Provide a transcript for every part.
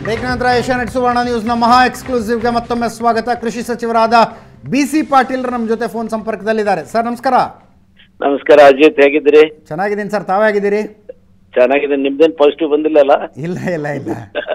Break ನಂತರ Asianet Suvarna ನ್ಯೂಸ್ನ ಮಹಾ ಎಕ್ಸ್ಕ್ಲೂಸಿವ್ಗೆ ಮತ್ತೊಮ್ಮೆ ಸ್ವಾಗತ ಕೃಷಿ ಸಚಿವರಾದ ಬಿ ಸಿ ಪಾಟೀಲ್ ನಮ್ಮ ಜೊತೆ ಫೋನ್ ಸಂಪರ್ಕದಲ್ಲಿದ್ದಾರೆ ಸರ್ ನಮಸ್ಕಾರ ನಮಸ್ಕಾರ ಅಜಿತ್ ಹೇಗಿದ್ದೀರಿ ಚೆನ್ನಾಗಿದ್ದೀನಿ ಸರ್ ತಾವೇ ಆಗಿದ್ದೀರಿ ಚೆನ್ನಾಗಿದೆ ನಿಮ್ದೇನ್ ಪಾಸಿಟಿವ್ ಬಂದಿಲ್ಲಲ್ಲ ಇಲ್ಲ ಇಲ್ಲ ಇಲ್ಲ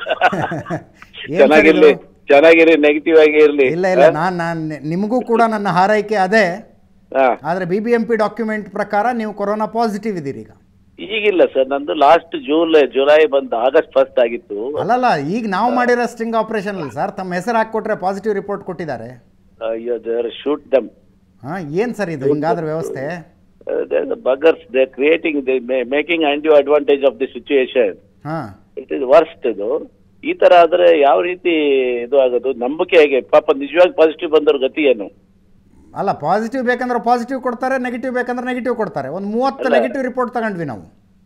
ಏನ್ ಸರ್ ಚೆನ್ನಾಗಿರ್ಲಿ ಇದು? ಚೆನ್ನಾಗಿರಿ ನೆಗೆಟಿವ್ ಆಗಿ ಇರ್ಲಿ ಇಲ್ಲ ಇಲ್ಲ ನಾನು ನಾನು ನಿಮಗೂ ಕೂಡ ನನ್ನ ಹಾರೈಕೆ ಅದೇ ಹಾ ಆದರೆ B B M P document ಪ್ರಕಾರ ನೀವು ಕೊರೋನಾ ಪಾಸಿಟಿವ್ ಇದ್ದೀರಿ ಈಗ ಈಗಿಲ್ಲ ಸರ್ ನಂದು ಲಾಸ್ಟ್ ಜೂಲೈ ಜುಲೈ ಬಂದು ಆಗಸ್ಟ್ ಫಸ್ಟ್ ಆಗಿತ್ತು ಅಲ್ಲಲ್ಲ ಈಗ ನಾವು ಮಾಡಿರೋ ಸ್ಟಿಂಗ್ ಆಪರೇಷನ್ ಅಲ್ಲ ಸರ್ ತಮ್ಮ ಹೆಸರು ಹಾಕ್ಕೊಟ್ರೆ ಪಾಸಿಟಿವ್ ರಿಪೋರ್ಟ್ ಕೊಟ್ಟಿದ್ದಾರೆ ಅಯ್ಯೋ ದೇರ್ ಶೂಟ್ ದಮ್ ಹಾಂ ಏನು ಸರ್ ಇದು ಹಿಂಗಾದ್ರೆ ವ್ಯವಸ್ಥೆ buggers they creating making and you advantage of the situation ಹಾಂ ಇಟ್ ಇಸ್ ವರ್ಸ್ಟ್ ಇದು ಈ ತರ ಆದ್ರೆ ಯಾವ ರೀತಿ ಇದು ಆಗೋದು ನಂಬಿಕೆ ಹೇಗೆ ಪಾಪ ನಿಜವಾಗಿ ಪಾಸಿಟಿವ್ ಬಂದವ್ರ ಗತಿ ಏನು ಅಲ್ಲ ಪಾಸಿಟಿವ್ ಬೇಕಂದ್ರೆ ಪಾಸಿಟಿವ್ ಕೊಡ್ತಾರೆ ನೆಗೆಟಿವ್ ಬೇಕಂದ್ರೆ ನೆಗೆಟಿವ್ ಕೊಡ್ತಾರೆ ಒಂದು ಮೂವತ್ತು ನೆಗೆಟಿವ್ ರಿಪೋರ್ಟ್ ತಗೊಂಡ್ವಿ ನಾವು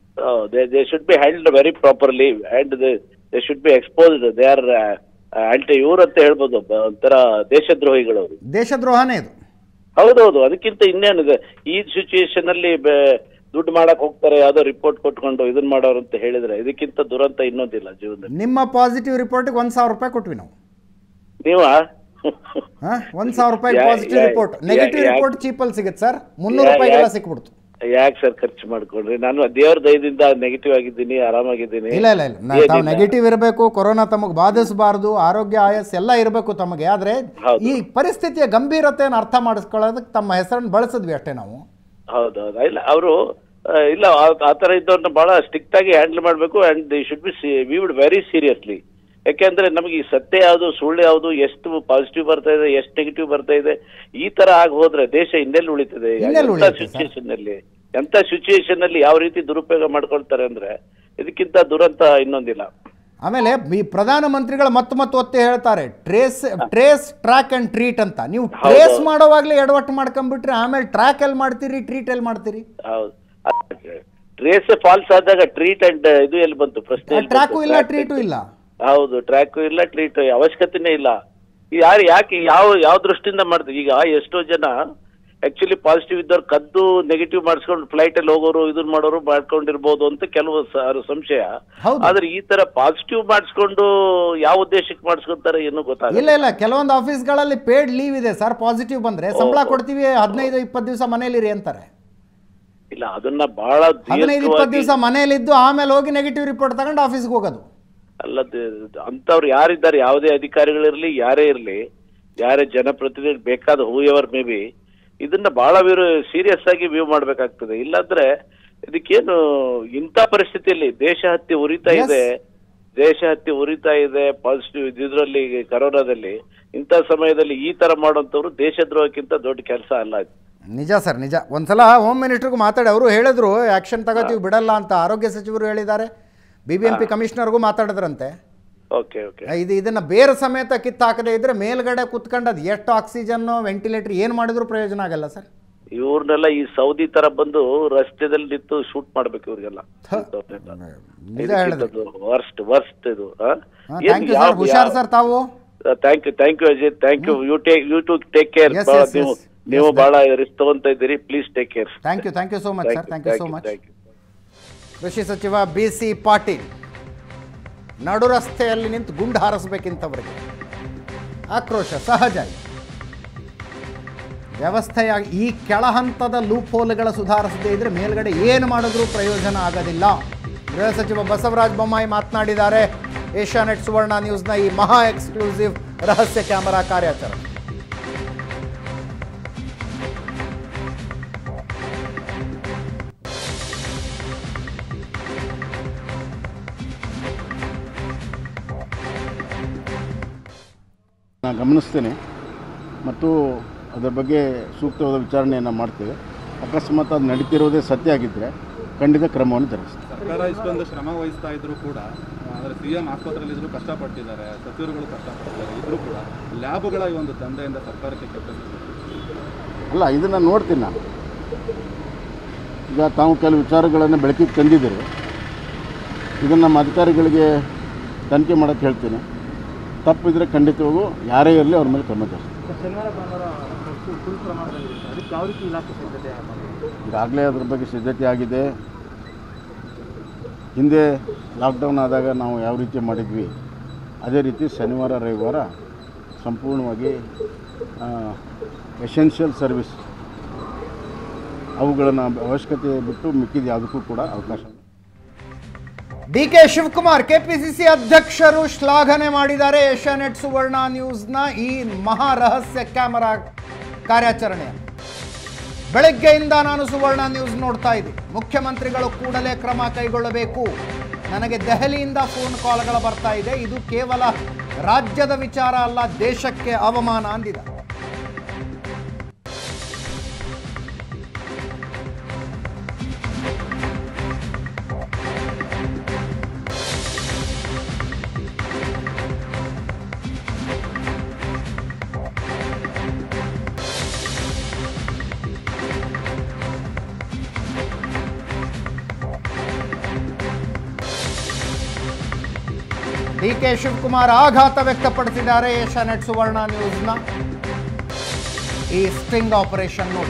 they should be handled very properly and they should be exposed they are ಅಂಟೆ ಇವ್ರು ಅಂತ ಹೇಳ್ಬೋದು ಬ- ಒಂಥರ ದೇಶದ್ರೋಹಿಗಳು ಅವರು ದೇಶದ್ರೋಹನೇ ಇದು ಹೌದೌದು ಅದಕ್ಕಿಂತ ಇನ್ನೇನಿದೆ ಈ ಸಿಚುಯೇಷನ್ ಅಲ್ಲಿ ಬೆ- ದುಡ್ಡು ಮಾಡಕ್ ಹೋಗ್ತಾರೆ ಯಾವ್ದೋ ರಿಪೋರ್ಟ್ ಕೊಟ್ಕೊಂಡು ಇದನ್ ಮಾಡೋರು ಅಂತ ಹೇಳಿದ್ರೆ ಇದಕ್ಕಿಂತ ದುರಂತ ಇನ್ನೊಂದಿಲ್ಲ ಜೀವನದಲ್ಲಿ ನಿಮ್ಮ ಪಾಸಿಟಿವ್ ರಿಪೋರ್ಟಿಗೆ ಒಂದು ಸಾವಿರ ರೂಪಾಯಿ ಕೊಟ್ವಿ ನಾವು ನೀವಾ ಹಾಂ ಒಂದು ಸಾವಿರ ರೂಪಾಯಿ ಯಾ- ಪಾಸಿಟಿವ್ ಯಾ- ರಿಪೋರ್ಟ್ ಯಾ- ನೆಗೆಟಿವ್ ಯಾ- ರಿಪೋರ್ಟ್ ಚೀಪಲ್ಲಿ ಸಿಗುತ್ತೆ ಸರ್ ಮುನ್ನೂರು ಯಾ- ರೂಪಾಯಿಗೆಲ್ಲ ಯಾ- ಸಿಕ್ಬಿಡ್ತು ಯಾಕೆ ಸರ್ ಖರ್ಚು ಮಾಡ್ಕೊಂಡ್ರಿ ನಾನು ದೇವ್ರ ದಯದಿಂದ ನೆಗೆಟಿವ್ ಆಗಿದ್ದೀನಿ ಆರಾಮಾಗಿದ್ದೀನಿ ಇಲ್ಲ ಇಲ್ಲ ಇಲ್ಲ ನಾ- ತಾವು ನೆಗೆಟಿವ್ ಇರಬೇಕು ಕೊರೋನಾ ತಮಗೆ ಬಾಧಿಸಬಾರ್ದು ಆರೋಗ್ಯ ಆಯಸ್ ಎಲ್ಲ ಇರಬೇಕು ತಮಗೆ ಆದರೆ ಹೌದು. ಈ ಪರಿಸ್ಥಿತಿಯ ಗಂಭೀರತೆಯನ್ನು ಅರ್ಥ ಮಾಡಿಸ್ಕೊಳ್ಳೋದಕ್ಕೆ ತಮ್ಮ ಹೆಸರನ್ನು ಬಳಸಿದ್ವಿ ಅಷ್ಟೇ ನಾವು ಹೌದೌದು ಇಲ್ಲ ಅವರು ಇಲ್ಲ ಆ- ಆ ತರ ಇದ್ದವ್ರನ್ನ ಬಹಳ ಸ್ಟ್ರಿಕ್ಟ್ ಆಗಿ ಹ್ಯಾಂಡಲ್ ಮಾಡಬೇಕು and they should be viewed very seriously ಯಾಕೆಂದ್ರೆ ನಮಗೆ ಈ ಸತ್ಯ ಯಾವುದು ಸುಳ್ಳು ಯಾವುದು ಎಷ್ಟು ಪಾಸಿಟಿವ್ ಬರ್ತಾ ಇದೆ ಎಷ್ಟು ನೆಗೆಟಿವ್ ಬರ್ತಾ ಇದೆ ಈ ತರ ಆಗಿ ಹೋದ್ರೆ ದೇಶ ಇನ್ನೆಲ್ಲಿ ಉಳಿತದೆ ಇನ್ನೆಲ್ಲಿ ಎಂತ ಉಳಿಯುತ್ತೆ ಸರ್? ಸಿಚುಯೇಷನ್ ಅಲ್ಲಿ ಎಂತ ಸಿಚುಯೇಷನ್ ಅಲ್ಲಿ ಯಾವ ರೀತಿ ದುರುಪಯೋಗ ಮಾಡ್ಕೊಳ್ತಾರೆ ಅಂದ್ರೆ ಇದಕ್ಕಿಂತ ದುರಂತ ಇನ್ನೊಂದಿಲ್ಲ ಆಮೇಲೆ ಈ ಪ್ರಧಾನಮಂತ್ರಿಗಳು ಮತ್ತೆ ಮತ್ತೆ ಒತ್ತಿ ಹೇಳ್ತಾರೆ trace trace track and treat ಅಂತ ನೀವು ಟ್ರೇಸ್ ಮಾಡೋವಾಗ್ಲೇ ಎಡವಟ್ಟು ಮಾಡ್ಕೊಂಡ್ಬಿಟ್ರೆ ಆಮೇಲೆ ಟ್ರ್ಯಾಕ್ ಎಲ್ಲಿ ಮಾಡ್ತೀರಿ ಟ್ರೀಟ್ ಎಲ್ಲಿ ಮಾಡ್ತೀರಿ ಹೌದು ಟ್ರೇಸ್ ಫಾಲ್ಸ್ ಆದಾಗ ಟ್ರೀಟ್ ಅಂಡ್ ಇದು ಎಲ್ಲಿ ಬಂತು ಪ್ರಶ್ನೆ ಎಲ್ಲಿ ಟ್ರ್ಯಾಕು ಬಂತು? ಇಲ್ಲ Track ಟ್ರೀಟು ಇಲ್ಲ ಹೌದು ಟ್ರ್ಯಾಕ್ ಇಲ್ಲ ಟ್ರೀಟ್ ಅವಶ್ಯಕತೆನೇ ಇಲ್ಲ ಯಾರು ಯಾಕೆ ಯಾವ ಯಾವ ದೃಷ್ಟಿಯಿಂದ ಮಾಡ್ತೀವಿ ಈಗ ಎಷ್ಟೋ ಜನ ಆಕ್ಚುಲಿ ಪಾಸಿಟಿವ್ ಇದ್ದವ್ರು ಕದ್ದು ನೆಗೆಟಿವ್ ಮಾಡಿಸ್ಕೊಂಡು ಫ್ಲೈಟ್ ಅಲ್ಲಿ ಹೋಗೋರು ಇದನ್ನ ಮಾಡೋರು ಮಾಡ್ಕೊಂಡಿರ್ಬೋದು ಅಂತ ಕೆಲವು ಸ- ಸಂಶಯ ಹೌದು. ಆದ್ರೆ ಈ ತರ ಪಾಸಿಟಿವ್ ಮಾಡಿಸ್ಕೊಂಡು ಯಾವ ಉದ್ದೇಶಕ್ಕೆ ಮಾಡಿಸ್ಕೊಂತಾರೆ ಏನು ಗೊತ್ತಾಗಲ್ಲ ಇಲ್ಲ ಇಲ್ಲ ಕೆಲವೊಂದು ಆಫೀಸ್ಗಳಲ್ಲಿ ಪೇಡ್ ಲೀವ್ ಇದೆ ಸರ್ ಪಾಸಿಟಿವ್ ಬಂದ್ರೆ ಸಂಬಳ ಕೊಡ್ತೀವಿ ಹದಿನೈದು ಇಪ್ಪತ್ತು ದಿವಸ ಮನೇಲಿರಿ ಅಂತಾರೆ ಇಲ್ಲ ಅದನ್ನ ಬಹಳ ಹದಿನೈದು ಇಪ್ಪತ್ತು ದೀರ್ಘವಾಗಿ ದಿವಸ ಮನೇಲಿದ್ದು ಆಮೇಲೆ ಹೋಗಿ ನೆಗೆಟಿವ್ ರಿಪೋರ್ಟ್ ತಗೊಂಡು ಆಫೀಸ್ಗೆ ಹೋಗೋದು ಅಲ್ಲ ಅಂತವ್ರು ಯಾರಿದ್ದಾರೆ ಯಾವುದೇ ಅಧಿಕಾರಿಗಳಿರ್ಲಿ ಯಾರೇ ಇರ್ಲಿ ಯಾರೇ ಜನಪ್ರತಿನಿಧಿ ಬೇಕಾದ ಹೂ ಎವರ್ ಮೇ ಬಿ ಇದನ್ನ ಬಹಳ ವ್ಯೂ ಸೀರಿಯಸ್ ಆಗಿ ವ್ಯೂ ಮಾಡ್ಬೇಕಾಗ್ತದೆ ಇಲ್ಲಾಂದ್ರೆ ಇದಕ್ಕೇನು ಇಂಥ ಪರಿಸ್ಥಿತಿಯಲ್ಲಿ ದೇಶ ಹತ್ತಿ ಉರಿತಾ Yes. ಇದೆ ದೇಶ ಹತ್ತಿ ಉರಿತಾ ಇದೆ ಪಾಸಿಟಿವ್ ಇದರಲ್ಲಿ ಕರೋನಾದಲ್ಲಿ ಇಂಥ ಸಮಯದಲ್ಲಿ ಈ ತರ ಮಾಡುವಂತವ್ರು ದೇಶದ್ರೋಹಕ್ಕಿಂತ ದೊಡ್ಡ ಕೆಲಸ ಅಲ್ಲ ಇದು ನಿಜ ಸರ್ ನಿಜ ಒಂದ್ಸಲ ಹೋಮ್ ಮಿನಿಸ್ಟ್ರಿಗೂ ಮಾತಾಡಿ ಅವರು ಹೇಳಿದ್ರು ಆ್ಯಕ್ಷನ್ ತಗೋತೀವಿ ಬಿಡಲ್ಲ ಅಂತ ಆರೋಗ್ಯ ಸಚಿವರು ಹೇಳಿದ್ದಾರೆ ಬಿ ಬಿ ಎಂ ಪಿ ಕಮಿಷನರ್ಗೂ ಮಾತಾಡಿದ್ರಂತೆ ಓಕೆ ಓಕೆ ಇದು ಇದನ್ನು ಬೇರೆ ಸಮೇತ ಕಿತ್ತಾಕದೇ ಇದ್ರೆ ಮೇಲ್ಗಡೆ ಕುತ್ಕೊಂಡದ್ದು ಎಷ್ಟು ಆಕ್ಸಿಜನ್ನು ವೆಂಟಿಲೇಟರ್ ಏನು ಮಾಡಿದ್ರು ಪ್ರಯೋಜನ ಆಗಲ್ಲ ಸರ್ ಇವ್ರನ್ನೆಲ್ಲ ಈ ಸೌದಿ ತರ ಬಂದು ರಸ್ತೆದಲ್ಲಿ ನಿಂತು ಶೂಟ್ ಮಾಡ್ಬೇಕು ಇವ್ರಿಗೆಲ್ಲ ನಿಜ ಹೇಳಿದ್ರು ವರ್ಸ್ಟ್ ವರ್ಸ್ಟ್ ಇದು ಥ್ಯಾಂಕ್ ಯು ಸರ್ ಹುಷಾರ್ ಸರ್ ತಾವು thank you thank you Ajith thank you you take you to take care Yes, yes, ನೀವು yes. ನೀವು Yes, ಬಹಳ ರಿಸ್ಕ್ ತಗೊಂತ ಇದ್ದೀರಿ please take care thank you thank you so much sir thank you so much thank you ಕೃಷಿ ಸಚಿವ B C Patil ನಡು ರಸ್ತೆಯಲ್ಲಿ ನಿಂತು ಗುಂಡು ಹಾರಿಸ್ಬೇಕಿಂತವರಿಗೆ ಆಕ್ರೋಶ ಸಹಜ ಇದು. ವ್ಯವಸ್ಥೆಯಾಗಿ ಈ ಕೆಳ ಹಂತದ ಲೂಪ್ ಹೋಲ್ಗಳ ಸುಧಾರಿಸದೇ ಇದ್ರೆ ಮೇಲ್ಗಡೆ ಏನು ಮಾಡಿದ್ರೂ ಪ್ರಯೋಜನ ಆಗೋದಿಲ್ಲ ಗೃಹ ಸಚಿವ ಬಸವರಾಜ ಬೊಮ್ಮಾಯಿ ಮಾತನಾಡಿದ್ದಾರೆ ಏಷ್ಯಾನೆಟ್ ಸುವರ್ಣ ನ್ಯೂಸ್ನ ಈ ಮಹಾ ಎಕ್ಸ್ಕ್ಲೂಸಿವ್ ರಹಸ್ಯ ಕ್ಯಾಮರಾ ಕಾರ್ಯಾಚರಣೆ ನಾನು ಗಮನಿಸ್ತೇನೆ ಮತ್ತು ಅದರ ಬಗ್ಗೆ ಸೂಕ್ತವಾದ ವಿಚಾರಣೆಯನ್ನು ಮಾಡ್ತೇವೆ ಅಕಸ್ಮಾತ್ ಅದು ನಡೀತಿರೋದೇ ಸತ್ಯ ಆಗಿದ್ದರೆ ಖಂಡಿತ ಕ್ರಮವನ್ನು ಜರುಗಿಸ್ತೇವೆ ಸರ್ಕಾರ ಇಷ್ಟೊಂದು ಶ್ರಮ ವಹಿಸ್ತಾ ಇದ್ರು ಕೂಡ ಅಂದರೆ ಸಿ ಎಂ ಆಸ್ಪತ್ರೆಯಲ್ಲಿ ಇದ್ರು ಕಷ್ಟಪಟ್ಟಿದ್ದಾರೆ ಸಚಿವರುಗಳು ಕಷ್ಟಪಟ್ಟಿದ್ದಾರೆ ಇದ್ರೂ ಕೂಡ ಲ್ಯಾಬ್ಗಳ ಈ ಒಂದು ದಂಧೆಯಿಂದ ಸರ್ಕಾರಕ್ಕೆ ಕೆಟ್ಟ ಹೆಸರು. ಅಲ್ಲ ಇದನ್ನು ನೋಡ್ತೀನಿ ನಾನು ಈಗ ತಾವು ಕೆಲವು ವಿಚಾರಗಳನ್ನು ಬೆಳಕಿಗೆ ತಂದಿದ್ದೀರಿ ಇದನ್ನು ನಮ್ಮ ಅಧಿಕಾರಿಗಳಿಗೆ ತನಿಖೆ ಮಾಡೋಕ್ಕೆ ಹೇಳ್ತೀನಿ ತಪ್ಪಿದ್ರೆ ಖಂಡಿತವಾಗೂ ಯಾರೇ ಇರಲಿ ಅವ್ರ ಮೇಲೆ ಕ್ರಮ ಜರುಗಿಸ್ತೀನಿ ಶನಿವಾರ ಭಾನುವಾರ ಫುಲ್ ಫುಲ್ ಪ್ರಮಾಣದಲ್ಲಿ ಇರುತ್ತೆ ಅದಕ್ಕೆ ಯಾವ ರೀತಿ ಇಲಾಖೆ ಸಿದ್ಧತೆ ಮಾಡಿದೆ ಈಗಾಗಲೇ ಅದ್ರ ಬಗ್ಗೆ ಸಿದ್ಧತೆ ಆಗಿದೆ ಹಿಂದೆ ಲಾಕ್ಡೌನ್ ಆದಾಗ ನಾವು ಯಾವ ರೀತಿ ಮಾಡಿದ್ವಿ ಅದೇ ರೀತಿ ಶನಿವಾರ ರವಿವಾರ ಸಂಪೂರ್ಣವಾಗಿ ಎಸೆನ್ಷಿಯಲ್ ಸರ್ವಿಸ್ ಅವುಗಳನ್ನು ಅವಶ್ಯಕತೆ ಬಿಟ್ಟು ಮಿಕ್ಕಿದ ಯಾವುದಕ್ಕೂ ಕೂಡ ಅವಕಾಶ ಡಿ ಕೆ ಶಿವಕುಮಾರ್ ಕೆಪಿಸಿಸಿ ಅಧ್ಯಕ್ಷರು ಶ್ಲಾಘನೆ ಮಾಡಿದ್ದಾರೆ ಏಷ್ಯಾನೆಟ್ ಸುವರ್ಣ ನ್ಯೂಸ್ನ ಈ ಮಹಾ ರಹಸ್ಯ ಕ್ಯಾಮರಾ ಕಾರ್ಯಾಚರಣೆ ಬೆಳಗ್ಗೆಯಿಂದ ನಾನು ಸುವರ್ಣ ನ್ಯೂಸ್ ನೋಡ್ತಾ ಇದ್ದೀನಿ ಮುಖ್ಯಮಂತ್ರಿಗಳು ಕೂಡಲೇ ಕ್ರಮ ಕೈಗೊಳ್ಳಬೇಕು ನನಗೆ ದೆಹಲಿಯಿಂದ ಫೋನ್ ಕಾಲ್ಗಳು ಬರ್ತಾ ಇದೆ ಇದು ಕೇವಲ ರಾಜ್ಯದ ವಿಚಾರ ಅಲ್ಲ ದೇಶಕ್ಕೆ ಅವಮಾನ ಅಂದಿದೆ ಡಿ ಕೆ ಶಿವಕುಮಾರ್ ಆಘಾತ ವ್ಯಕ್ತಪಡಿಸಿದ್ದಾರೆ ಏಷ್ಯಾನೆಟ್ ಸುವರ್ಣ ನ್ಯೂಸ್ನ ಈ ಸ್ಟಿಂಗ್ ಆಪರೇಷನ್ ನೋಡಿ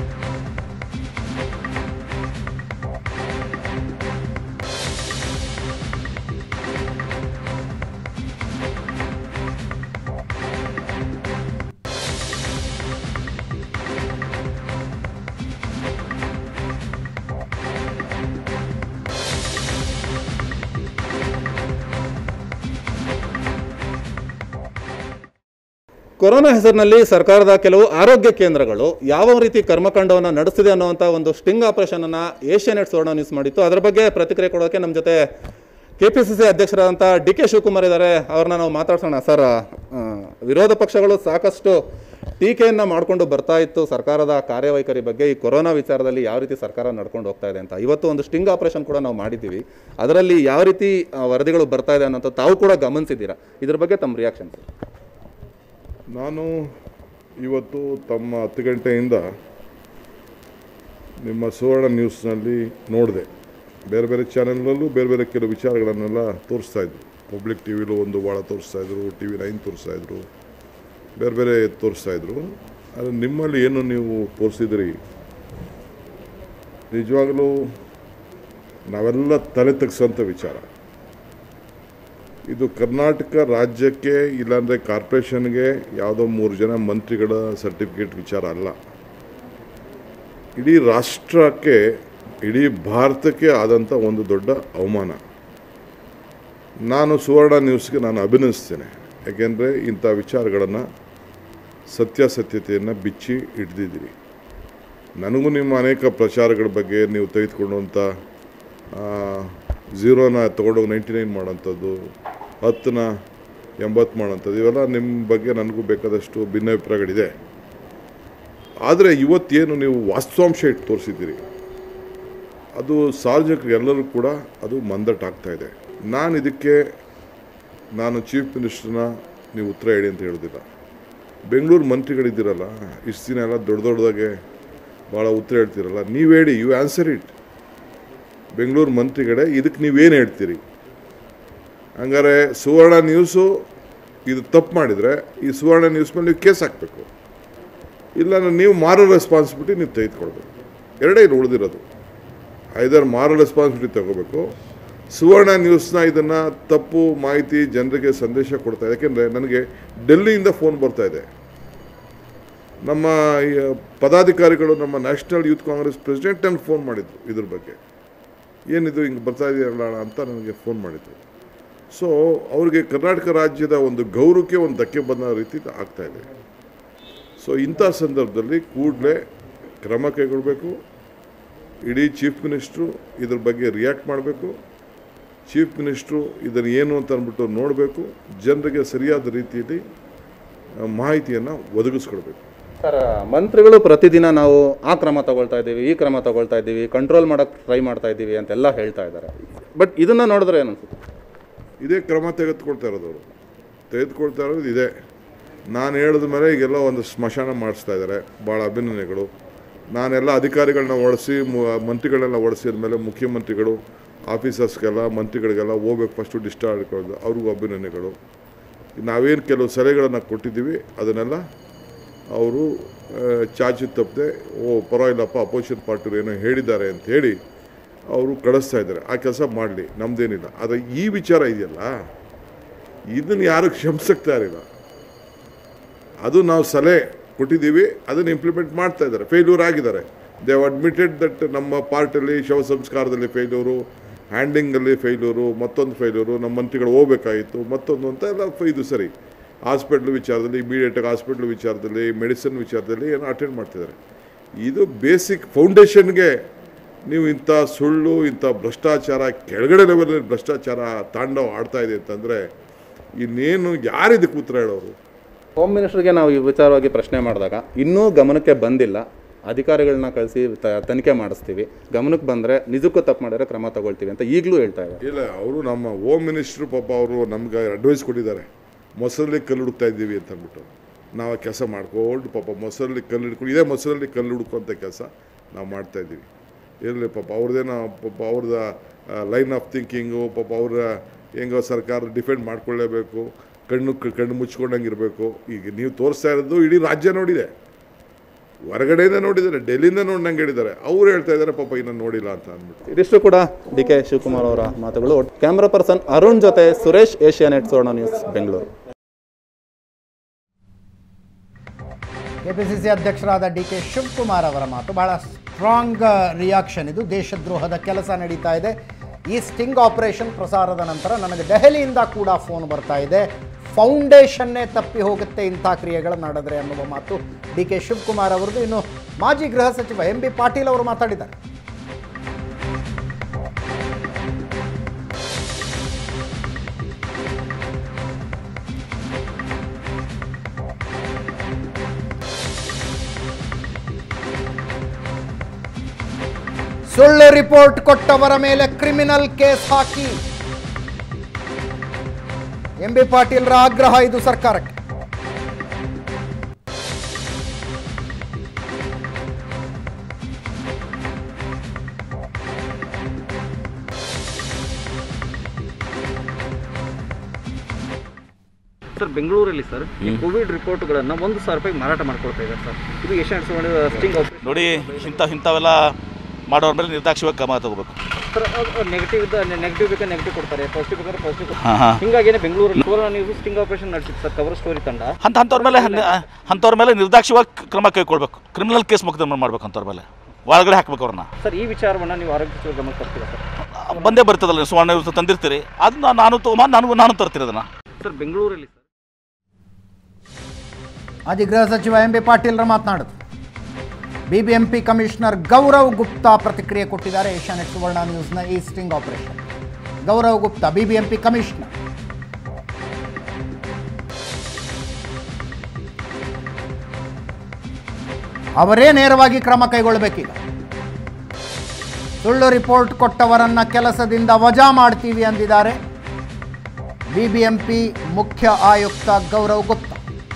ಕೊರೋನಾ ಹೆಸರಿನಲ್ಲಿ ಸರ್ಕಾರದ ಕೆಲವು ಆರೋಗ್ಯ ಕೇಂದ್ರಗಳು ಯಾವ ರೀತಿ ಕರ್ಮಕಾಂಡವನ್ನು ನಡೆಸಿದೆ ಅನ್ನುವಂಥ ಒಂದು ಸ್ಟಿಂಗ್ ಆಪರೇಷನ್ ಅನ್ನ ಏಷ್ಯಾನೆಟ್ ಸುವರ್ಣ ನ್ಯೂಸ್ ಮಾಡಿತ್ತು ಅದರ ಬಗ್ಗೆ ಪ್ರತಿಕ್ರಿಯೆ ಕೊಡೋಕೆ ನಮ್ಮ ಜೊತೆ ಕೆ ಪಿ ಸಿ ಸಿ ಅಧ್ಯಕ್ಷರಾದಂಥ ಡಿ ಕೆ ಶಿವಕುಮಾರ್ ಇದ್ದಾರೆ ಅವ್ರನ್ನ ನಾವು ಮಾತಾಡ್ಸೋಣ ಸರ್ ಆ, ವಿರೋಧ ಪಕ್ಷಗಳು ಸಾಕಷ್ಟು ಟೀಕೆಯನ್ನ ಮಾಡಿಕೊಂಡು ಬರ್ತಾ ಇತ್ತು ಸರ್ಕಾರದ ಕಾರ್ಯವೈಖರಿ ಬಗ್ಗೆ ಈ ಕೊರೋನಾ ವಿಚಾರದಲ್ಲಿ ಯಾವ ರೀತಿ ಸರ್ಕಾರ ನಡ್ಕೊಂಡು ಹೋಗ್ತಾ ಇದೆ ಅಂತ ಇವತ್ತು ಒಂದು ಸ್ಟಿಂಗ್ ಆಪರೇಷನ್ ಕೂಡ ನಾವು ಮಾಡಿದ್ದೀವಿ ಅದರಲ್ಲಿ ಯಾವ ರೀತಿ ಆ, ವರದಿಗಳು ಬರ್ತಾ ಇದೆ ಅನ್ನೋಂಥ ತಾವು ಕೂಡ ಗಮನಿಸಿದ್ದೀರಾ ಇದ್ರ ಬಗ್ಗೆ ತಮ್ಮ ರಿಯಾಕ್ಷನ್ ನಾನು ಇವತ್ತು ತಮ್ಮ ಹತ್ತು ಗಂಟೆಯಿಂದ ನಿಮ್ಮ ಸುವರ್ಣ ನ್ಯೂಸ್ನಲ್ಲಿ ನೋಡಿದೆ ಬೇರೆ ಬೇರೆ ಚಾನೆಲ್ನಲ್ಲೂ ಬೇರೆ ಬೇರೆ ಕೆಲವು ವಿಚಾರಗಳನ್ನೆಲ್ಲ ತೋರಿಸ್ತಾ ಇದ್ರು ಪಬ್ಲಿಕ್ ಟಿ ವಿಲೂ ಒಂದು ಭಾಳ ತೋರಿಸ್ತಾ ಇದ್ರು ಟಿ ವಿ ನೈನ್ ತೋರಿಸ್ತಾ ಇದ್ರು ಬೇರೆ ಬೇರೆ ತೋರಿಸ್ತಾ ಇದ್ರು ಆದರೆ ನಿಮ್ಮಲ್ಲಿ ಏನು ನೀವು ತೋರಿಸಿದ್ರಿ ನಿಜವಾಗಲೂ ನಾವೆಲ್ಲ ತಲೆ ತಗ್ಸೋಂಥ ವಿಚಾರ ಇದು ಕರ್ನಾಟಕ ರಾಜ್ಯಕ್ಕೆ ಇಲ್ಲಾಂದರೆ ಕಾರ್ಪೊರೇಷನ್ಗೆ ಯಾವುದೋ ಮೂರು ಜನ ಮಂತ್ರಿಗಳ ಸರ್ಟಿಫಿಕೇಟ್ ವಿಚಾರ ಅಲ್ಲ ಇಡೀ ರಾಷ್ಟ್ರಕ್ಕೆ ಇಡೀ ಭಾರತಕ್ಕೆ ಆದಂಥ ಒಂದು ದೊಡ್ಡ ಅವಮಾನ ನಾನು ಸುವರ್ಣ ನ್ಯೂಸ್ಗೆ ನಾನು ಅಭಿನಯಿಸ್ತೇನೆ ಯಾಕೆಂದರೆ ಇಂಥ ವಿಚಾರಗಳನ್ನು ಸತ್ಯಾಸತ್ಯತೆಯನ್ನು ಬಿಚ್ಚಿ ಹಿಡ್ದಿದ್ದೀರಿ ನನಗೂ ನಿಮ್ಮ ಅನೇಕ ಪ್ರಚಾರಗಳ ಬಗ್ಗೆ ನೀವು ತೆಗೆದುಕೊಂಡಂಥ ಝೀರೋನ ತೊಗೊಂಡೋಗಿ ನೈಂಟಿ ನೈನ್ ಮಾಡೋಂಥದ್ದು ಹತ್ತನ್ನ ಎಂಬತ್ತು ಮಾಡೋಂಥದ್ದು ಇವೆಲ್ಲ ನಿಮ್ಮ ಬಗ್ಗೆ ನನಗೂ ಬೇಕಾದಷ್ಟು ಭಿನ್ನಾಭಿಪ್ರಾಯಗಳಿದೆ ಆದರೆ ಇವತ್ತೇನು ನೀವು ವಾಸ್ತವಾಂಶ ಇಟ್ಟು ತೋರಿಸಿದ್ದೀರಿ ಅದು ಸಾರ್ವಜನಿಕರಿಗೆಲ್ಲರೂ ಕೂಡ ಅದು ಮಂದಟ್ಟಾಗ್ತಾ ಇದೆ ನಾನು ಇದಕ್ಕೆ ನಾನು ಚೀಫ್ ಮಿನಿಸ್ಟರ್ನ ನೀವು ಉತ್ತರ ಹೇಳಿ ಅಂತ ಹೇಳೋದಿಲ್ಲ ಬೆಂಗಳೂರು ಮಂತ್ರಿಗಳಿದ್ದೀರಲ್ಲ ಇಷ್ಟು ದಿನ ಎಲ್ಲ ದೊಡ್ಡ ದೊಡ್ಡದಾಗೆ ಭಾಳ ಉತ್ತರ ಹೇಳ್ತೀರಲ್ಲ ನೀವು ಹೇಳಿ ಯು ಆನ್ಸರ್ ಇಟ್ ಬೆಂಗಳೂರು ಮಂತ್ರಿಗಳೇ ಇದಕ್ಕೆ ನೀವೇನು ಹೇಳ್ತೀರಿ ಹಂಗಾರೆ ಸುವರ್ಣ ನ್ಯೂಸು ಇದು ತಪ್ಪು ಮಾಡಿದರೆ ಈ ಸುವರ್ಣ ನ್ಯೂಸ್ ಮೇಲೆ ನೀವು ಕೇಸ್ ಹಾಕಬೇಕು ಇಲ್ಲ ನೀವು ಮಾರೋ ರೆಸ್ಪಾನ್ಸಿಬಿಲಿಟಿ ನೀವು ತೆಗೆದುಕೊಳ್ಬೇಕು ಎರಡೇ ಇಲ್ಲಿ ಉಳಿದಿರೋದು ಐದರ್ ಮಾರೋ ರೆಸ್ಪಾನ್ಸಿಬಿಲಿಟಿ ತಗೋಬೇಕು ಸುವರ್ಣ ನ್ಯೂಸ್ನ ಇದನ್ನು ತಪ್ಪು ಮಾಹಿತಿ ಜನರಿಗೆ ಸಂದೇಶ ಕೊಡ್ತಾ ಇದೆ ಯಾಕೆಂದರೆ ನನಗೆ ಡೆಲ್ಲಿಯಿಂದ ಫೋನ್ ಬರ್ತಾ ಇದೆ ನಮ್ಮ ಈ ಪದಾಧಿಕಾರಿಗಳು ನಮ್ಮ ನ್ಯಾಷನಲ್ ಯೂತ್ ಕಾಂಗ್ರೆಸ್ ಪ್ರೆಸಿಡೆಂಟ್ ನನಗೆ ಫೋನ್ ಮಾಡಿದ್ರು ಇದ್ರ ಬಗ್ಗೆ ಏನಿದು ಹಿಂಗೆ ಬರ್ತಾ ಇದೆಯಲ್ಲ ಅಂತ ನನಗೆ ಫೋನ್ ಮಾಡಿದ್ರು ಸೊ ಅವ್ರಿಗೆ ಕರ್ನಾಟಕ ರಾಜ್ಯದ ಒಂದು ಗೌರವಕ್ಕೆ ಒಂದು ಧಕ್ಕೆ ಬಂದ ರೀತಿ ಆಗ್ತಾ ಇದೆ ಸೊ ಇಂಥ ಸಂದರ್ಭದಲ್ಲಿ ಕೂಡಲೇ ಕ್ರಮ ಕೈಗೊಳ್ಳಬೇಕು ಇಡೀ ಚೀಫ್ ಮಿನಿಸ್ಟ್ರು ಇದ್ರ ಬಗ್ಗೆ ರಿಯಾಕ್ಟ್ ಮಾಡಬೇಕು ಚೀಫ್ ಮಿನಿಸ್ಟ್ರು ಇದನ್ನು ಏನು ಅಂತ ಅಂದ್ಬಿಟ್ಟು ನೋಡಬೇಕು ಜನರಿಗೆ ಸರಿಯಾದ ರೀತಿಯಲ್ಲಿ ಮಾಹಿತಿಯನ್ನು ಒದಗಿಸ್ಕೊಡ್ಬೇಕು ಸರ್ ಮಂತ್ರಿಗಳು ಪ್ರತಿದಿನ ನಾವು ಆ ಕ್ರಮ ತಗೊಳ್ತಾ ಇದ್ದೀವಿ ಈ ಕ್ರಮ ತಗೊಳ್ತಾ ಇದ್ದೀವಿ ಕಂಟ್ರೋಲ್ ಮಾಡೋಕ್ಕೆ ಟ್ರೈ ಮಾಡ್ತಾ ಇದ್ದೀವಿ ಅಂತೆಲ್ಲ ಹೇಳ್ತಾ ಇದ್ದಾರೆ ಬಟ್ ಇದನ್ನ ನೋಡಿದ್ರೆ ಏನು ಅನ್ಸುತ್ತೆ ಇದೇ ಕ್ರಮ ತೆಗೆದುಕೊಳ್ತಾ ಇರೋದು ಅವರು ತೆಗೆದುಕೊಳ್ತಾ ಇರೋದು ಇದೆ ನಾನು ಹೇಳಿದ ಮೇಲೆ ಈಗೆಲ್ಲ ಒಂದು ಸ್ಮಶಾನ ಮಾಡಿಸ್ತಾ ಇದ್ದಾರೆ ಭಾಳ ಅಭಿನಂದನೆಗಳು ನಾನೆಲ್ಲ ಅಧಿಕಾರಿಗಳನ್ನ ಓಡಿಸಿ ಮಂತ್ರಿಗಳನ್ನೆಲ್ಲ ಓಡಿಸಿದ ಮೇಲೆ ಮುಖ್ಯಮಂತ್ರಿಗಳು ಆಫೀಸರ್ಸ್ಗೆಲ್ಲ ಮಂತ್ರಿಗಳಿಗೆಲ್ಲ ಹೋಗ್ಬೇಕು ಫಸ್ಟು ಡಿಸ್ಚಾರ್ಜ್ ಕೊಡೋದು ಅವ್ರಿಗೂ ಅಭಿನಂದನೆಗಳು ನಾವೇನು ಕೆಲವು ಸಲಹೆಗಳನ್ನು ಕೊಟ್ಟಿದ್ದೀವಿ ಅದನ್ನೆಲ್ಲ ಅವರು ಚಾಚು ತಪ್ಪದೆ ಓ ಪರವಾಗಿಲ್ಲಪ್ಪ ಅಪೋಸಿಷನ್ ಪಾರ್ಟಿಯವರು ಏನೋ ಹೇಳಿದ್ದಾರೆ ಅಂತ ಹೇಳಿ ಅವರು ಕಳಿಸ್ತಾ ಇದ್ದಾರೆ ಆ ಕೆಲಸ ಮಾಡಲಿ ನಮ್ಮದೇನಿಲ್ಲ ಆದರೆ ಈ ವಿಚಾರ ಇದೆಯಲ್ಲ ಇದನ್ನು ಯಾರು ಕ್ಷಮಿಸಕ್ತಾ ಇರಲಿಲ್ಲ ಅದು ನಾವು ಸಲಹೆ ಕೊಟ್ಟಿದ್ದೀವಿ ಅದನ್ನು ಇಂಪ್ಲಿಮೆಂಟ್ ಮಾಡ್ತಾ ಇದ್ದಾರೆ ಫೇಲ್ಯೂರ್ ಆಗಿದ್ದಾರೆ ದೇವ್ ಅಡ್ಮಿಟೆಡ್ ದಟ್ ನಮ್ಮ ಪಾರ್ಟಲ್ಲಿ ಶವ ಸಂಸ್ಕಾರದಲ್ಲಿ ಫೇಲ್ಯೂರು ಹ್ಯಾಂಡಿಂಗಲ್ಲಿ ಫೇಲ್ಯೂರು ಮತ್ತೊಂದು ಫೇಲ್ಯೂರು ನಮ್ಮ ಮಂತ್ರಿಗಳು ಹೋಗ್ಬೇಕಾಗಿತ್ತು ಮತ್ತೊಂದು ಅಂತ ಎಲ್ಲ ಫ- ಇದು ಸರಿ ಹಾಸ್ಪಿಟ್ಲ್ ವಿಚಾರದಲ್ಲಿ ಇಮಿಡಿಯೇಟಾಗಿ ಹಾಸ್ಪಿಟ್ಲ್ ವಿಚಾರದಲ್ಲಿ ಮೆಡಿಸಿನ್ ವಿಚಾರದಲ್ಲಿ ಏನೋ ಅಟೆಂಡ್ ಮಾಡ್ತಿದ್ದಾರೆ ಇದು ಬೇಸಿಕ್ ಫೌಂಡೇಶನ್ಗೆ ನೀವು ಇಂಥ ಸುಳ್ಳು ಇಂಥ ಭ್ರಷ್ಟಾಚಾರ ಕೆಳಗಡೆ ಲೆವೆಲಲ್ಲಿ ಭ್ರಷ್ಟಾಚಾರ ತಾಂಡವ ಆಡ್ತಾ ಇದೆ ಅಂತಂದರೆ ಇನ್ನೇನು ಯಾರಿದಕ್ಕೆ ಉತ್ತರ ಹೇಳೋರು ಹೋಮ್ ಮಿನಿಸ್ಟರ್ಗೆ ನಾವು ಈ ವಿಚಾರವಾಗಿ ಪ್ರಶ್ನೆ ಮಾಡಿದಾಗ ಇನ್ನೂ ಗಮನಕ್ಕೆ ಬಂದಿಲ್ಲ ಅಧಿಕಾರಿಗಳನ್ನ ಕಳಿಸಿ ತ- ತನಿಖೆ ಮಾಡಿಸ್ತೀವಿ ಗಮನಕ್ಕೆ ಬಂದರೆ ನಿಜಕ್ಕೂ ತಪ್ಪು ಮಾಡಿದ್ರೆ ಕ್ರಮ ತಗೊಳ್ತೀವಿ ಅಂತ ಈಗಲೂ ಹೇಳ್ತಾ ಇದ್ದಾರೆ ಇಲ್ಲ ಅವರು ನಮ್ಮ ಹೋಮ್ ಮಿನಿಸ್ಟ್ರು ಪಾಪ ಅವರು ನಮ್ಗೆ ಅಡ್ವೈಸ್ ಕೊಟ್ಟಿದ್ದಾರೆ ಮೊಸರಲ್ಲಿ ಕಲ್ಲು ಹುಡುಕ್ತಾ ಇದ್ದೀವಿ ಅಂತ ಅಂದ್ಬಿಟ್ಟು ನಾವು ಆ ಕೆಲಸ ಮಾಡ್ಕೊಂಡು ಪಾಪ ಮೊಸರಲ್ಲಿ ಕಲ್ಲು ಹಿಡ್ಕೊಂಡು ಇದೇ ಮೊಸರಲ್ಲಿ ಕಲ್ಲು ಹುಡುಕುವಂಥ ಕೆಲಸ ನಾವು ಮಾಡ್ತಾ ಇದ್ದೀವಿ ಇರಲಿ ಪಾಪ ಅವ್ರದ್ದೇನೋ ಪಾಪ ಅವ್ರದ್ದು ಲೈನ್ ಆಫ್ ಥಿಂಕಿಂಗು ಪಾಪ ಅವ್ರ ಹೆಂಗೋ ಸರ್ಕಾರ ಡಿಫೆಂಡ್ ಮಾಡ್ಕೊಳ್ಳೇಬೇಕು ಕಣ್ಣು ಕಣ್ಣು ಮುಚ್ಕೊಂಡಂಗೆ ಇರಬೇಕು ಈಗ ನೀವು ತೋರಿಸ್ತಾ ಇರೋದು ಇಡೀ ರಾಜ್ಯ ನೋಡಿದೆ ಹೊರಗಡೆಯಿಂದ ನೋಡಿದ್ದಾರೆ ಡೆಲ್ಲಿಯಿಂದ ನೋಡ್ದಂಗೆ ಹೇಳಿದ್ದಾರೆ ಅವ್ರು ಹೇಳ್ತಾ ಇದ್ದಾರೆ ಪಾಪ ಇನ್ನೂ ನೋಡಿಲ್ಲ ಅಂತ ಅಂದ್ಬಿಟ್ಟು ಇದಿಷ್ಟು ಕೂಡ ಡಿ ಕೆ ಶಿವಕುಮಾರ್ ಅವರ ಮಾತುಗಳು ಕ್ಯಾಮ್ರಾ ಪರ್ಸನ್ ಅರುಣ್ ಜೊತೆ Suresh Asianet Suvarna news Bengaluru KPCC ಅಧ್ಯಕ್ಷರಾದ ಡಿ ಕೆ ಶಿವಕುಮಾರ್ ಅವರ ಮಾತು ಬಹಳ ಸ್ಟ್ರಾಂಗ್ ರಿಯಾಕ್ಷನ್ ಇದು ದೇಶದ್ರೋಹದ ಕೆಲಸ ನಡೀತಾ ಇದೆ ಈ ಸ್ಟಿಂಗ್ ಆಪರೇಷನ್ ಪ್ರಸಾರದ ನಂತರ ನನಗೆ ದೆಹಲಿಯಿಂದ ಕೂಡ ಫೋನ್ ಬರ್ತಾ ಇದೆ ಫೌಂಡೇಶನ್ನೇ ತಪ್ಪಿ ಹೋಗುತ್ತೆ ಇಂಥ ಕ್ರಿಯೆಗಳು ನಡೆದ್ರೆ ಅನ್ನುವ ಮಾತು ಡಿ ಕೆ ಶಿವಕುಮಾರ್ ಅವರದು ಇನ್ನು ಮಾಜಿ ಗೃಹ ಸಚಿವ ಎಂ ಬಿ ಪಾಟೀಲ್ ಅವರು ಮಾತಾಡಿದ್ದಾರೆ ಸುಳ್ಳು ರಿಪೋರ್ಟ್ ಕೊಟ್ಟವರ ಮೇಲೆ ಕ್ರಿಮಿನಲ್ ಕೇಸ್ ಹಾಕಿ ಎಂ ಬಿ ಪಾಟೀಲ್ರ ಆಗ್ರಹ ಇದು ಸರ್ಕಾರಕ್ಕೆ ಸರ್ ಬೆಂಗಳೂರಲ್ಲಿ ಸರ್ ಈ ಕೋವಿಡ್ ರಿಪೋರ್ಟ್ಗಳನ್ನ ಒಂದು ಸಾವಿರ ರೂಪಾಯಿ ಮಾರಾಟ ಮಾಡ್ಕೊಳ್ತಾ ಇದ್ದಾರೆ ಸರ್ ಇದು ಏಷ್ಯನ್ ಸ್ಟಿಂಗ್ ಆಪರೇಷನ್ ನೋಡಿ ಇಂಥ ಇಂಥವೆಲ್ಲ ಮಾಡೋರ ಮೇಲೆ ನಿರ್ದಾಕ್ಷಿಣ್ಯವಾಗಿ ಕ್ರಮ ತಗೋಬೇಕು ಸರ್ ನೆಗೆಟಿವ್ ನೆಗೆಟಿವ್ ಬೇಕಾದ್ರೆ ನೆಗೆಟಿವ್ ಕೊಡ್ತಾರೆ ಪಾಸಿಟಿವ್ ಬೇಕಾದ್ರೆ ಪಾಸಿಟಿವ್ ಹಾಂ ಹಾಂ ಹಿಂಗಾಗೇನೆ ಬೆಂಗಳೂರಲ್ಲಿ ಸುವರ್ಣ ನೀವು ಸ್ಟಿಂಗ್ ಆಪರೇಷನ್ ನಡೆಸಿತ್ತು ಸರ್ ಕವರ್ ಸ್ಟೋರಿ ತಂಡ ಅಂತ ಅಂಥವ್ರ ಮೇಲೆ ಅಂಥವ್ರ ಮೇಲೆ ನಿರ್ದಾಕ್ಷಿಣ್ಯವಾಗಿ ಕ್ರಮ ಕೈಗೊಳ್ಬೇಕು ಕ್ರಿಮಿನಲ್ ಕೇಸ್ ಮೊಕದ್ದಮೆ ಮಾಡ್ಬೇಕು ಅಂಥವ್ರ ಮೇಲೆ ಒಳಗಡೆ ಹಾಕ್ಬೇಕು ಅವ್ರನ್ನ ಸರ್ ಈ ವಿಚಾರವನ್ನ ನೀವು ಆರೋಗ್ಯ ಸಚಿವರ ಗಮನಕ್ಕೆ ತರ್ತೀರಾ ಸರ್ ಬಂದೇ ಬರ್ತದಲ್ಲ ನೀವು ಸುವರ್ಣ ಇವ್ರು ತಂದಿರ್ತೀರಿ ಅದನ್ನ ನಾನು ತೊಗೊಂಬ ನಾನು ನಾನು ತರ್ತೀನಿ ಅದನ್ನು ಸರ್ ಬೆಂಗಳೂರಲ್ಲಿ ಸರ್ ಮಾಜಿ ಗೃಹ ಸಚಿವ ಎಂ ಬಿ ಪಾಟೀಲ್ರ ಮಾತನಾಡಿದ್ರು ಬಿಬಿಎಂಪಿ ಕಮಿಷನರ್ ಗೌರವ್ ಗುಪ್ತಾ ಪ್ರತಿಕ್ರಿಯೆ ಕೊಟ್ಟಿದ್ದಾರೆ ಏಷ್ಯಾನೆಟ್ ಸುವರ್ಣ ನ್ಯೂಸ್ನ ಈ sting operation Gaurav Gupta BBMP commissioner ಅವರೇ ನೇರವಾಗಿ ಕ್ರಮ ಕೈಗೊಳ್ಳಬೇಕೀಗ ಸುಳ್ಳು ರಿಪೋರ್ಟ್ ಕೊಟ್ಟವರನ್ನ ಕೆಲಸದಿಂದ ವಜಾ ಮಾಡ್ತೀವಿ ಅಂದಿದ್ದಾರೆ ಬಿಬಿಎಂಪಿ ಮುಖ್ಯ ಆಯುಕ್ತ ಗೌರವ್ ಗುಪ್ತಾ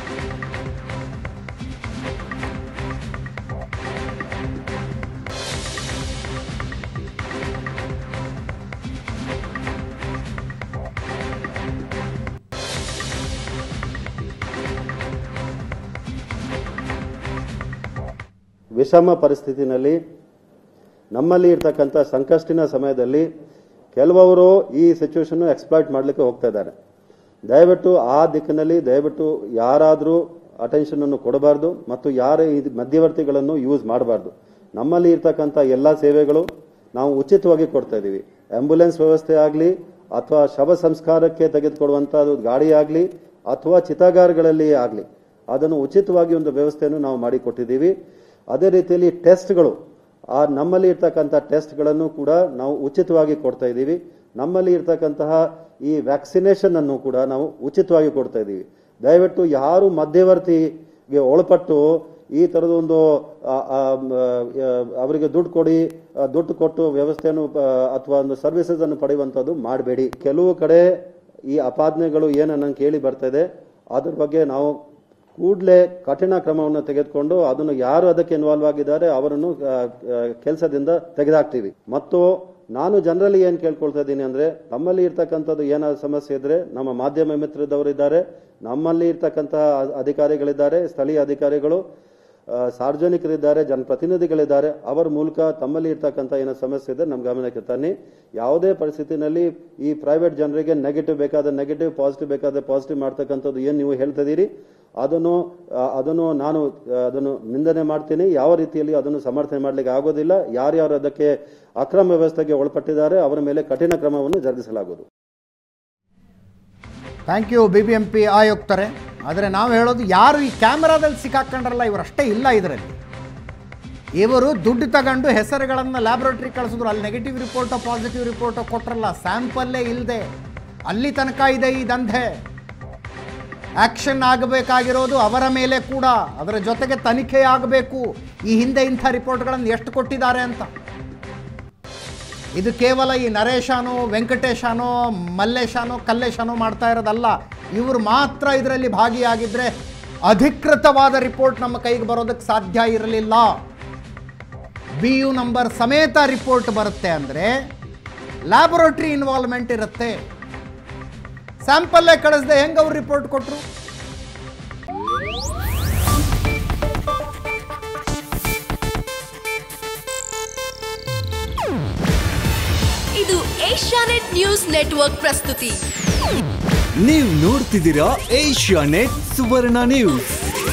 ವಿಷಮ ಪರಿಸ್ಥಿತಿನಲ್ಲಿ ನಮ್ಮಲ್ಲಿ ಇರ್ತಕ್ಕಂಥ ಸಂಕಷ್ಟಿನ ಸಮಯದಲ್ಲಿ ಕೆಲವರು ಈ ಸಿಚುವೇಶನ್ ಎಕ್ಸ್ಪ್ಲಾಯ್ಟ್ ಮಾಡಲಿಕ್ಕೆ ಹೋಗ್ತಾ ಇದ್ದಾರೆ ದಯವಿಟ್ಟು ಆ ದಿಕ್ಕಿನಲ್ಲಿ ದಯವಿಟ್ಟು ಯಾರಾದರೂ ಅಟೆನ್ಷನ್ ಅನ್ನು ಕೊಡಬಾರ್ದು ಮತ್ತು ಯಾರ ಈ ಮಧ್ಯವರ್ತಿಗಳನ್ನು ಯೂಸ್ ಮಾಡಬಾರ್ದು ನಮ್ಮಲ್ಲಿ ಇರ್ತಕ್ಕಂಥ ಎಲ್ಲ ಸೇವೆಗಳು ನಾವು ಉಚಿತವಾಗಿ ಕೊಡ್ತಾ ಇದ್ದೀವಿ ಆಂಬ್ಯುಲೆನ್ಸ್ ವ್ಯವಸ್ಥೆ ಆಗಲಿ ಅಥವಾ ಶವ ಸಂಸ್ಕಾರಕ್ಕೆ ತೆಗೆದುಕೊಡುವಂತಹ ಗಾಡಿ ಆಗಲಿ ಅಥವಾ ಚಿತಾಗಾರಗಳಲ್ಲಿ ಆಗಲಿ ಅದನ್ನು ಉಚಿತವಾಗಿ ಒಂದು ವ್ಯವಸ್ಥೆಯನ್ನು ನಾವು ಮಾಡಿಕೊಟ್ಟಿದ್ದೀವಿ ಅದೇ ರೀತಿಯಲ್ಲಿ ಟೆಸ್ಟ್ಗಳು ಆ ನಮ್ಮಲ್ಲಿ ಇರ್ತಕ್ಕಂಥ ಟೆಸ್ಟ್ಗಳನ್ನು ಕೂಡ ನಾವು ಉಚಿತವಾಗಿ ಕೊಡ್ತಾ ಇದ್ದೀವಿ ನಮ್ಮಲ್ಲಿ ಇರ್ತಕ್ಕಂತಹ ಈ ವ್ಯಾಕ್ಸಿನೇಷನ್ ಅನ್ನು ಕೂಡ ನಾವು ಉಚಿತವಾಗಿ ಕೊಡ್ತಾ ಇದ್ದೀವಿ ದಯವಿಟ್ಟು ಯಾರು ಮಧ್ಯವರ್ತಿಗೆ ಒಳಪಟ್ಟು ಈ ಥರದೊಂದು ಆ, ಆ, ಮ್, ಆ, ಅವರಿಗೆ ದುಡ್ಡು ಕೊಡಿ ಆ, ದುಡ್ಡು ಕೊಟ್ಟು ವ್ಯವಸ್ಥೆಯನ್ನು ಆ, ಅಥವಾ ಒಂದು ಸರ್ವಿಸಸ್ ಅನ್ನು ಪಡೆಯುವಂಥದ್ದು ಮಾಡಬೇಡಿ ಕೆಲವು ಕಡೆ ಈ ಅಪಾದನೆಗಳು ಏನು ನಂಗೆ ಕೇಳಿ ಬರ್ತಾ ಇದೆ ಅದ್ರ ಬಗ್ಗೆ ನಾವು ಕೂಡಲೇ ಕಠಿಣ ಕ್ರಮವನ್ನು ತೆಗೆದುಕೊಂಡು ಅದನ್ನು ಯಾರು ಅದಕ್ಕೆ ಇನ್ವಾಲ್ವ್ ಆಗಿದ್ದಾರೆ ಅವರನ್ನು ಕೆಲಸದಿಂದ ತೆಗೆದಾಕ್ತೀವಿ ಮತ್ತು ನಾನು ಜನರಲಿ ಏನು ಕೇಳ್ಕೊಳ್ತಾ ಇದ್ದೀನಿ ಅಂದ್ರೆ ನಮ್ಮಲ್ಲಿ ಇರ್ತಕ್ಕಂಥದ್ದು ಏನಾದ್ರು ಸಮಸ್ಯೆ ಇದ್ರೆ ನಮ್ಮ ಮಾಧ್ಯಮ ಮಿತ್ರದವರು ಇದ್ದಾರೆ ನಮ್ಮಲ್ಲಿ ಇರ್ತಕ್ಕಂತಹ ಅಧಿಕಾರಿಗಳಿದ್ದಾರೆ ಸ್ಥಳೀಯ ಅಧಿಕಾರಿಗಳು ಆ, ಸಾರ್ವಜನಿಕರಿದ್ದಾರೆ ಜನಪ್ರತಿನಿಧಿಗಳಿದ್ದಾರೆ ಅವರ ಮೂಲಕ ತಮ್ಮಲ್ಲಿ ಇರ್ತಕ್ಕಂಥ ಏನೋ ಸಮಸ್ಯೆ ಇದೆ ನಮ್ಮ ಗಮನಕ್ಕೆ ತನ್ನಿ ಯಾವುದೇ ಪರಿಸ್ಥಿತಿನಲ್ಲಿ ಈ ಪ್ರೈವೇಟ್ ಜನರಿಗೆ ನೆಗೆಟಿವ್ ಬೇಕಾದ ನೆಗೆಟಿವ್ ಪಾಸಿಟಿವ್ ಬೇಕಾದ ಪಾಸಿಟಿವ್ ಮಾಡ್ತಕ್ಕಂಥದ್ದು ಏನು ನೀವು ಹೇಳ್ತಿದ್ದೀರಿ ಅದನ್ನು ಆ, ಅದನ್ನು ನಾನು ಆ, ಅದನ್ನು ನಿಂದನೆ ಮಾಡ್ತೀನಿ ಯಾವ ರೀತಿಯಲ್ಲಿ ಅದನ್ನು ಸಮರ್ಥನೆ ಮಾಡಲಿಕ್ಕೆ ಆಗೋದಿಲ್ಲ ಯಾರ್ಯಾರು ಅದಕ್ಕೆ ಅಕ್ರಮ ವ್ಯವಸ್ಥೆಗೆ ಒಳಪಟ್ಟಿದ್ದಾರೆ ಅವರ ಮೇಲೆ ಕಠಿಣ ಕ್ರಮವನ್ನು ಜರುಗಿಸಲಾಗುವುದು thank you B B M P ಆಯುಕ್ತರೆ ಆದರೆ ನಾವು ಹೇಳೋದು ಯಾರು ಈ ಕ್ಯಾಮ್ರಾದಲ್ಲಿ ಸಿಕ್ಕಾಕೊಂಡ್ರಲ್ಲ ಇವರಷ್ಟೇ ಇಲ್ಲ ಇದರಲ್ಲಿ ಇವರು ದುಡ್ಡು ತಗೊಂಡು ಹೆಸರುಗಳನ್ನು ಲ್ಯಾಬ್ರೇಟ್ರಿ ಕಳಿಸಿದ್ರು ಅಲ್ಲಿ ನೆಗೆಟಿವ್ ರಿಪೋರ್ಟೋ ಪಾಸಿಟಿವ್ ರಿಪೋರ್ಟೋ ಕೊಟ್ರಲ್ಲ ಸ್ಯಾಂಪಲ್ಲೇ ಇಲ್ಲದೆ ಅಲ್ಲಿ ತನಕ ಇದೆ ಈ ದಂಧೆ ಆಕ್ಷನ್ ಆಗಬೇಕಾಗಿರೋದು ಅವರ ಮೇಲೆ ಕೂಡ ಅದರ ಜೊತೆಗೆ ತನಿಖೆ ಆಗಬೇಕು ಈ ಹಿಂದೆ ಇಂಥ ರಿಪೋರ್ಟ್ಗಳನ್ನು ಎಷ್ಟು ಕೊಟ್ಟಿದ್ದಾರೆ ಅಂತ ಇದು ಕೇವಲ ಈ ನರೇಶಾನೋ ವೆಂಕಟೇಶಾನೋ ಮಲ್ಲೇಶಾನೋ ಕಲ್ಲೇಶಾನೋ ಮಾಡ್ತಾ ಇರೋದಲ್ಲ ಇವರು ಮಾತ್ರ ಇದರಲ್ಲಿ ಭಾಗಿಯಾಗಿದ್ದರೆ ಅಧಿಕೃತವಾದ ರಿಪೋರ್ಟ್ ನಮ್ಮ ಕೈಗೆ ಬರೋದಕ್ಕೆ ಸಾಧ್ಯ ಇರಲಿಲ್ಲ ಬಿ ಯು ನಂಬರ್ ಸಮೇತ ರಿಪೋರ್ಟ್ ಬರುತ್ತೆ ಅಂದರೆ ಲ್ಯಾಬೊರೇಟರಿ ಇನ್ವಾಲ್ವ್ಮೆಂಟ್ ಇರುತ್ತೆ ಸ್ಯಾಂಪಲ್ಲೇ ಕಳಿಸ್ದೆ ಹೆಂಗೆ ಅವ್ರು ರಿಪೋರ್ಟ್ ಕೊಟ್ಟರು ಇದು ಏಷ್ಯಾನೆಟ್ ನ್ಯೂಸ್ ನೆಟ್ವರ್ಕ್ ಪ್ರಸ್ತುತಿ ನೀವು ನೋಡ್ತಿದ್ದೀರಾ ಏಷ್ಯಾ ನೆಟ್ ಸುವರ್ಣ ನ್ಯೂಸ್